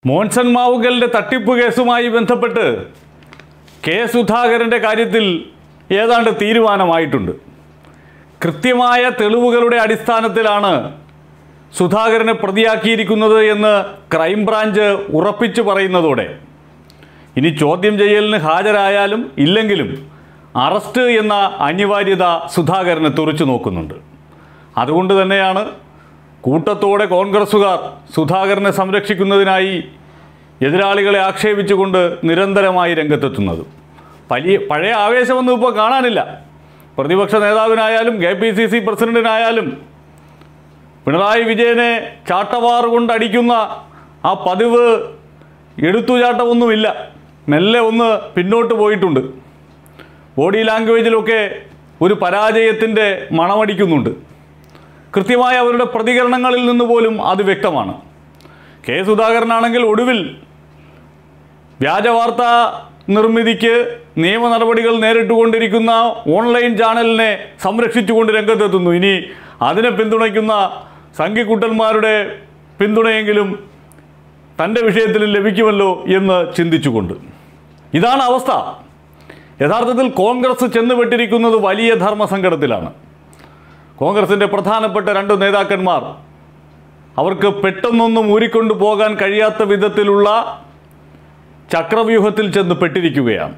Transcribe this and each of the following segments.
മോൻസൺ മാവുകലിൻ്റെ തട്ടിപ്പ് കേസുമായി ബന്ധപ്പെട്ട് കെ സുധാകരൻ്റെ കാര്യത്തിൽ ഏതാണ്ട് തീരുമാനമായിട്ടുണ്ട് കൃത്യമായ തെളിവുകളുടെ അടിസ്ഥാനത്തിലാണ് സുധാകരനെ പ്രതിയാക്കിയിരിക്കുന്നത് എന്ന് ക്രൈംബ്രാഞ്ച് ഉറപ്പിച്ചു പറയുന്നതോടെ ഇനി ചോദ്യം ചെയ്യലിന് ഹാജരായാലും ഇല്ലെങ്കിലും അറസ്റ്റ് എന്ന അനിവാര്യത സുധാകരനെ തുറച്ചു നോക്കുന്നുണ്ട് അതുകൊണ്ട് തന്നെയാണ് കൂട്ടത്തോടെ കോൺഗ്രസ്സുകാർ സുധാകരനെ സംരക്ഷിക്കുന്നതിനായി എതിരാളികളെ ആക്ഷേപിച്ചുകൊണ്ട് നിരന്തരമായി രംഗത്തെത്തുന്നത് വലിയ പഴയ ആവേശമൊന്നും ഇപ്പോൾ കാണാനില്ല പ്രതിപക്ഷ നേതാവിനായാലും കെ പി സി സി പ്രസിഡന്റിനായാലും പിണറായി വിജയനെ ചാട്ടവാർ കൊണ്ടടിക്കുന്ന ആ പതിവ് എടുത്തുചാട്ടമൊന്നുമില്ല മെല്ലെ ഒന്ന് പിന്നോട്ട് പോയിട്ടുണ്ട് ബോഡി ലാംഗ്വേജിലൊക്കെ ഒരു പരാജയത്തിൻ്റെ മണമടിക്കുന്നുണ്ട് കൃത്യമായ അവരുടെ പ്രതികരണങ്ങളിൽ നിന്ന് പോലും അത് വ്യക്തമാണ് കെ സുധാകരനാണെങ്കിൽ ഒടുവിൽ വ്യാജവാർത്ത നിർമ്മിതിക്ക് നിയമ നടപടികൾ നേരിട്ടുകൊണ്ടിരിക്കുന്ന ഓൺലൈൻ ചാനലിനെ സംരക്ഷിച്ചുകൊണ്ട് രംഗത്തെത്തുന്നു ഇനി അതിനെ പിന്തുണയ്ക്കുന്ന സംഘിക്കുട്ടന്മാരുടെ പിന്തുണയെങ്കിലും തൻ്റെ വിഷയത്തിൽ ലഭിക്കുമല്ലോ എന്ന് ചിന്തിച്ചുകൊണ്ട് ഇതാണ് അവസ്ഥ യഥാർത്ഥത്തിൽ കോൺഗ്രസ് ചെന്നുപെട്ടിരിക്കുന്നത് വലിയ ധർമ്മസങ്കടത്തിലാണ് കോൺഗ്രസിൻ്റെ പ്രധാനപ്പെട്ട രണ്ട് നേതാക്കന്മാർ അവർക്ക് പെട്ടെന്നൊന്നും ഊരിക്കൊണ്ടു പോകാൻ കഴിയാത്ത വിധത്തിലുള്ള ചക്രവ്യൂഹത്തിൽ ചെന്ന് പെട്ടിരിക്കുകയാണ്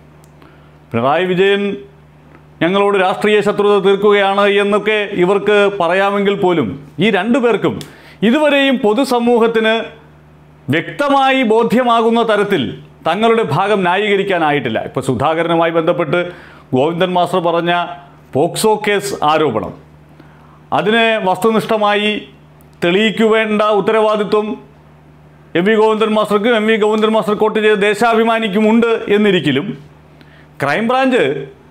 പിണറായി വിജയൻ ഞങ്ങളോട് രാഷ്ട്രീയ ശത്രുത തീർക്കുകയാണ് എന്നൊക്കെ ഇവർക്ക് പറയാമെങ്കിൽ പോലും ഈ രണ്ടു പേർക്കും ഇതുവരെയും പൊതുസമൂഹത്തിന് വ്യക്തമായി ബോധ്യമാകുന്ന തരത്തിൽ തങ്ങളുടെ ഭാഗം ന്യായീകരിക്കാനായിട്ടില്ല ഇപ്പോൾ സുധാകരനുമായി ബന്ധപ്പെട്ട് ഗോവിന്ദൻ മാസ്റ്റർ പറഞ്ഞ പോക്സോ കേസ് ആരോപണം അതിനെ വസ്തുനിഷ്ഠമായി തെളിയിക്കുവേണ്ട ഉത്തരവാദിത്വം എം വി ഗോവിന്ദൻ മാസ്റ്റർക്കും M V Govindan master quote ചെയ്ത ദേശാഭിമാനിക്കുമുണ്ട് എന്നിരിക്കലും ക്രൈംബ്രാഞ്ച്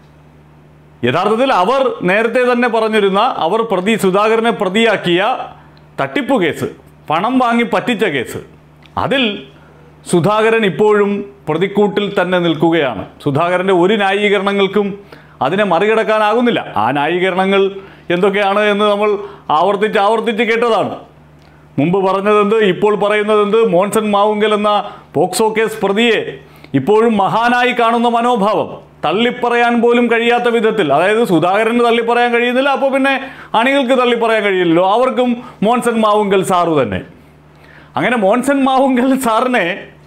യഥാർത്ഥത്തിൽ അവർ നേരത്തെ തന്നെ പറഞ്ഞിരുന്ന അവർ പ്രതി സുധാകരനെ പ്രതിയാക്കിയ തട്ടിപ്പ് കേസ് പണം വാങ്ങി പറ്റിച്ച കേസ് അതിൽ സുധാകരൻ ഇപ്പോഴും പ്രതിക്കൂട്ടിൽ തന്നെ നിൽക്കുകയാണ് സുധാകരൻ്റെ ഒരു ന്യായീകരണങ്ങൾക്കും അതിനെ മറികടക്കാനാകുന്നില്ല ആ ന്യായീകരണങ്ങൾ എന്തൊക്കെയാണ് എന്ന് നമ്മൾ ആവർത്തിച്ച് ആവർത്തിച്ച് കേട്ടതാണ് മുമ്പ് പറഞ്ഞതെന്ത് ഇപ്പോൾ പറയുന്നതെന്ത് മോൻസൺ മാവുങ്കൽ എന്ന പോക്സോ കേസ് പ്രതിയെ ഇപ്പോഴും മഹാനായി കാണുന്ന മനോഭാവം തള്ളിപ്പറയാൻ പോലും കഴിയാത്ത വിധത്തിൽ അതായത് സുധാകരന് തള്ളിപ്പറയാൻ കഴിയുന്നില്ല അപ്പോൾ പിന്നെ അണികൾക്ക് തള്ളിപ്പറയാൻ കഴിയില്ലല്ലോ അവർക്കും മോൻസൺ മാവുങ്കൽ സാറു തന്നെ അങ്ങനെ മോൻസൺ മാവുങ്കൽ സാറിനെ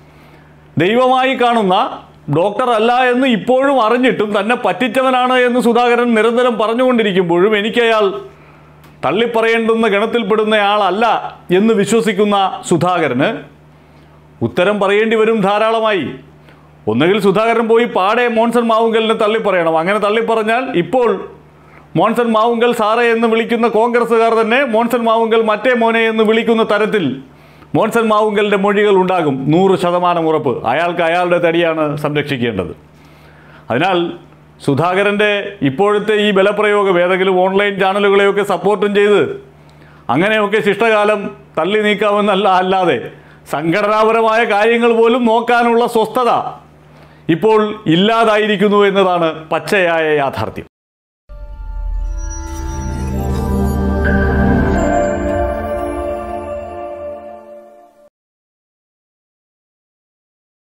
ദൈവമായി കാണുന്ന ഡോക്ടർ അല്ല എന്ന് ഇപ്പോഴും അറിഞ്ഞിട്ടും തന്നെ പറ്റിച്ചവനാണ് എന്ന് സുധാകരൻ നിരന്തരം പറഞ്ഞുകൊണ്ടിരിക്കുമ്പോഴും എനിക്കയാൾ തള്ളിപ്പറയേണ്ടുന്ന ഗണത്തിൽപ്പെടുന്നയാളല്ല എന്ന് വിശ്വസിക്കുന്ന സുധാകരന് ഉത്തരം പറയേണ്ടി വരും ധാരാളമായി ഒന്നുകിൽ സുധാകരൻ പോയി പാടെ മോൻസൺ മാവുങ്കലിനെ തള്ളിപ്പറയണം അങ്ങനെ തള്ളിപ്പറഞ്ഞാൽ ഇപ്പോൾ മോൻസൺ മാവുങ്കൽ സാറേ എന്ന് വിളിക്കുന്ന കോൺഗ്രസ്സുകാർ തന്നെ മോൻസൺ മാവുങ്കൽ മറ്റേ മോനെ എന്ന് വിളിക്കുന്ന തരത്തിൽ മോൻസൺ മാവുങ്കലിൻ്റെ മൊഴികൾ ഉണ്ടാകും നൂറ് ശതമാനം ഉറപ്പ് അയാൾക്ക് അയാളുടെ തടിയാണ് സംരക്ഷിക്കേണ്ടത് അതിനാൽ സുധാകരൻ്റെ ഇപ്പോഴത്തെ ഈ ബലപ്രയോഗം ഏതെങ്കിലും ഓൺലൈൻ ചാനലുകളെയൊക്കെ സപ്പോർട്ടും ചെയ്ത് അങ്ങനെയൊക്കെ ശിഷ്ടകാലം തള്ളി നീക്കാമെന്നല്ല അല്ലാതെ സംഘടനാപരമായ കാര്യങ്ങൾ പോലും നോക്കാനുള്ള സ്വസ്ഥത ഇപ്പോൾ ഇല്ലാതായിരിക്കുന്നു എന്നതാണ് പച്ചയായ യാഥാർത്ഥ്യം